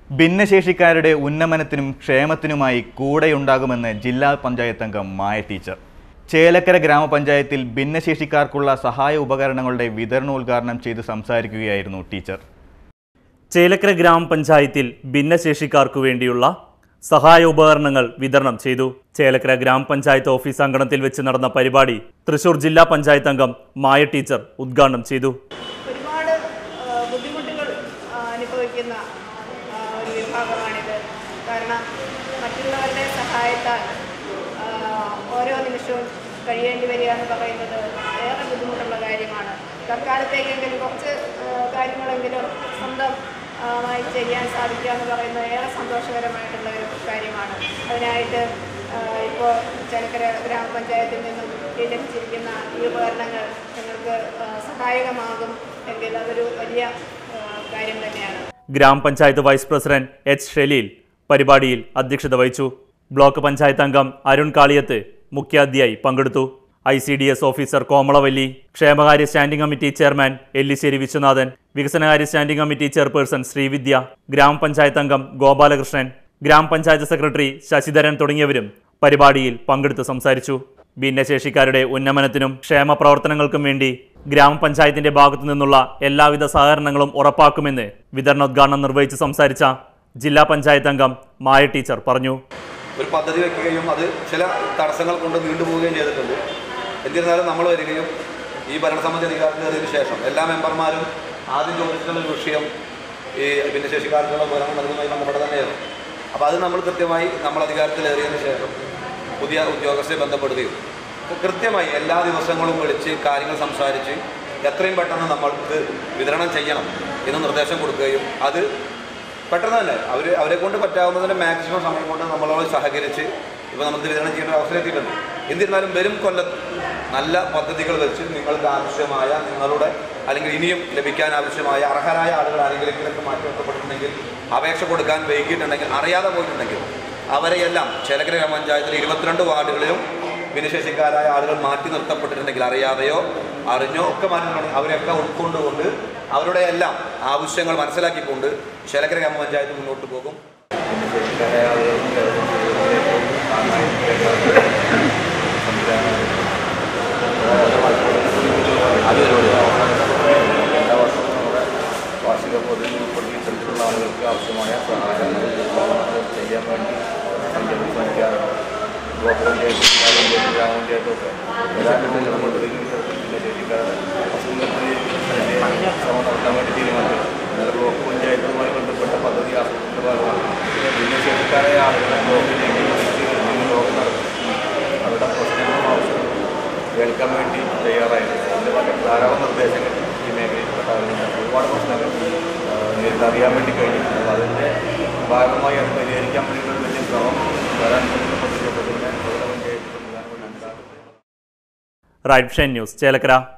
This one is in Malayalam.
ഭിന്നശേഷിക്കാരുടെ ഉന്നമനത്തിനും ക്ഷേമത്തിനുമായി കൂടെയുണ്ടാകുമെന്ന് ജില്ലാ പഞ്ചായത്ത് അംഗം മായ ടീച്ചർ ചേലക്കര ഗ്രാമപഞ്ചായത്തിൽ ഭിന്നശേഷിക്കാർക്കുള്ള സഹായ ഉപകരണങ്ങളുടെ വിതരണോദ്ഘാടനം ചെയ്ത് സംസാരിക്കുകയായിരുന്നു ടീച്ചർ ചേലക്കര ഗ്രാമപഞ്ചായത്തിൽ ഭിന്നശേഷിക്കാർക്കു വേണ്ടിയുള്ള സഹായ ഉപകരണങ്ങൾ വിതരണം ചെയ്തു ചേലക്കര ഗ്രാമപഞ്ചായത്ത് ഓഫീസ് അങ്കണത്തിൽ വെച്ച് നടന്ന പരിപാടി തൃശൂർ ജില്ലാ പഞ്ചായത്ത് അംഗം മായ ടീച്ചർ ഉദ്ഘാടനം ചെയ്തു ഒരുപാട് ആ, ബുദ്ധിമുട്ടുകൾ ആ, അനുഭവിക്കുന്ന ആ, ഒരു വിഭാഗമാണിത് കാരണം മറ്റുള്ളവരുടെ സഹായത്താൽ ആ, ഓരോ നിമിഷവും കഴിയേണ്ടി വരിക എന്ന് പറയുന്നത് ഏറെ ബുദ്ധിമുട്ടുള്ള കാര്യമാണ് തൽക്കാലത്തേക്കെങ്കിലും കുറച്ച് ആ, കാര്യങ്ങളെങ്കിലും സ്വന്തം ആ, മായി ചെയ്യാൻ സാധിക്കുക എന്ന് പറയുന്നത് ഏറെ സന്തോഷകരമായിട്ടുള്ള ഒരു കാര്യമാണ് അതിനായിട്ട് ഇപ്പോൾ ചേലക്കര ഗ്രാമപഞ്ചായത്തിൽ നിന്നും ഈ ലഭിച്ചിരിക്കുന്ന ഈ ഉപകരണങ്ങൾ നിങ്ങൾക്ക് ആ, സഹായകമാകും എങ്കിൽ അതൊരു വലിയ ആ, കാര്യം തന്നെയാണ് ഗ്രാമപഞ്ചായത്ത് വൈസ് പ്രസിഡന്റ് എച്ച് ഷെലീൽ പരിപാടിയിൽ അധ്യക്ഷത വഹിച്ചു ബ്ലോക്ക് പഞ്ചായത്ത് അംഗം അരുൺ കാളിയത്ത് മുഖ്യാതിഥിയായി പങ്കെടുത്തു I C D S officer Komalavalli ക്ഷേമകാര്യ standing committee chairman Ellissery Viswanathan വികസനകാര്യ സ്റ്റാൻഡിംഗ് കമ്മിറ്റി ചെയർപേഴ്സൺ ശ്രീവിദ്യ ഗ്രാമപഞ്ചായത്ത് അംഗം ഗോപാലകൃഷ്ണൻ ഗ്രാമപഞ്ചായത്ത് സെക്രട്ടറി ശശിധരൻ തുടങ്ങിയവരും പരിപാടിയിൽ പങ്കെടുത്ത് സംസാരിച്ചു ഭിന്നശേഷിക്കാരുടെ ഉന്നമനത്തിനും ക്ഷേമ പ്രവർത്തനങ്ങൾക്കും വേണ്ടി ഗ്രാമപഞ്ചായത്തിന്റെ ഭാഗത്തു നിന്നുള്ള എല്ലാവിധ സഹകരണങ്ങളും ഉറപ്പാക്കുമെന്ന് വിതരണോദ്ഘാടനം നിർവഹിച്ച് സംസാരിച്ച ജില്ലാ പഞ്ചായത്ത് അംഗം മായ ടീച്ചർ പറഞ്ഞു ഒരു പദ്ധതി വെക്കുകയും അത് ചില തടസ്സങ്ങൾ കൊണ്ട് നീണ്ടുപോവുകയും ചെയ്തിട്ടുണ്ട് എന്നിരുന്നാലും നമ്മൾ വരികയും ഈ ഭരണസമിതി അധികാരത്തിലേറിയതിനു ശേഷം എല്ലാ മെമ്പർമാരും ആദ്യം ചോദിച്ചിട്ടുള്ള ഒരു വിഷയം ഈ ഭിന്നശേഷിക്കാർക്കുള്ള ഉപകരണം നൽകുന്നതുമായി ബന്ധപ്പെട്ട് തന്നെയായിരുന്നു അപ്പോൾ അത് നമ്മൾ കൃത്യമായി നമ്മൾ അധികാരത്തിലേറിയതിനു ശേഷം പുതിയ ഉദ്യോഗസ്ഥരെ ബന്ധപ്പെടുകയും കൃത്യമായി എല്ലാ ദിവസങ്ങളും വിളിച്ച് കാര്യങ്ങൾ സംസാരിച്ച് എത്രയും പെട്ടെന്ന് നമ്മൾക്ക് വിതരണം ചെയ്യണം എന്ന് നിർദ്ദേശം കൊടുക്കുകയും അത് പെട്ടെന്ന് തന്നെ അവർ അവരെ കൊണ്ട് പറ്റാവുന്നതിൻ്റെ മാക്സിമം സമയം കൊണ്ട് നമ്മളോട് സഹകരിച്ച് ഇപ്പോൾ നമുക്ക് വിതരണം ചെയ്യേണ്ട ഒരു അവസരം എത്തിയിട്ടുണ്ട് എന്നിരുന്നാലും വരും കൊല്ലത്ത് നല്ല പദ്ധതികൾ വെച്ച് നിങ്ങൾക്ക് ആവശ്യമായ നിങ്ങളുടെ അല്ലെങ്കിൽ ഇനിയും ലഭിക്കാൻ ആവശ്യമായ അർഹരായ ആളുകൾ ആരെങ്കിലെങ്കിലൊക്കെ മാറ്റി നിർത്തപ്പെട്ടിട്ടുണ്ടെങ്കിൽ അപേക്ഷ കൊടുക്കാൻ വൈകിട്ടുണ്ടെങ്കിൽ അറിയാതെ പോയിട്ടുണ്ടെങ്കിൽ അവരെയെല്ലാം ചേലക്കര ഗ്രാമപഞ്ചായത്തിലെ ഇരുപത്തിരണ്ട് വാർഡുകളിലും ഭിന്നശേഷിക്കാരായ ആളുകൾ മാറ്റി നിർത്തപ്പെട്ടിട്ടുണ്ടെങ്കിൽ അറിയാതെയോ അറിഞ്ഞോ ഒക്കെ മാറ്റി നിർത്തണം അവരെയൊക്കെ ഉൾക്കൊണ്ടുകൊണ്ട് അവരുടെ എല്ലാം ആവശ്യങ്ങൾ മനസ്സിലാക്കിക്കൊണ്ട് ചേലക്കര ഗ്രാമപഞ്ചായത്ത് മുന്നോട്ട് പോകും ഭിന്നശേഷിക്കാരായ ആളുകൾക്ക് കേരളം ജീവിതത്തിലേക്ക് താങ്ങായിരിക്കേണ്ട സംവിധാനമാണ് അതുവരെ എല്ലാ വർഷവും നമ്മുടെ വാർഷിക പൊതുവിൽ ഉൾപ്പെടുത്തി ഇത്തരത്തിലുള്ള ആളുകൾക്ക് ആവശ്യമായ സഹായങ്ങൾ ചെയ്യാൻ വേണ്ടി സംഘടന ശ്രമിക്കാറുണ്ട് ബ്ലോക്ക് പഞ്ചായത്ത് ജില്ലാ പഞ്ചായത്ത് ഗ്രാമപഞ്ചായത്തും ഒക്കെ എല്ലാ ഘട്ടത്തിലും നമ്മൾ ഇത്തരത്തിൽ ഭിന്നശേഷിക്കാരുടെ അസുഖത്തിന് ശ്രമം നടത്താൻ വേണ്ടി തീരുമാനിച്ചു എന്നാൽ ബ്ലോക്ക് പഞ്ചായത്തുമായി ബന്ധപ്പെട്ട പദ്ധതി ആസൂത്രണ ഭാഗമാണ് ഭിന്നശേഷിക്കാരായ ആളുകളെ ബ്ലോക്കിലേക്ക് വിളിച്ച് നിങ്ങൾ ബ്ലോക്ക് നടത്തി അവരുടെ പ്രശ്നങ്ങളും ആവശ്യങ്ങളും കേൾക്കാൻ വേണ്ടി തയ്യാറായിരുന്നു അതിൻ്റെ ഭാഗം ധാരാളം നിർദ്ദേശങ്ങൾ ഈ മേഖലയിൽപ്പെട്ട ആളുകളുണ്ട് ഒരുപാട് പ്രശ്നങ്ങൾ ആ, നേരിട്ടറിയാൻ വേണ്ടി കഴിഞ്ഞു അപ്പോൾ അതിൻ്റെ ഭാഗമായി അത് പരിഹരിക്കാൻ വേണ്ടിയിട്ടുള്ള വലിയ ശ്രമം വരാൻ പോകുന്ന പദ്ധതി പദ്ധതിയുടെ പഞ്ചായത്ത് സംവിധാനം കൊണ്ട് ഉണ്ടാകുന്നത് റൈറ്റ് ഷൻ ന്യൂസ് ചേലക്കര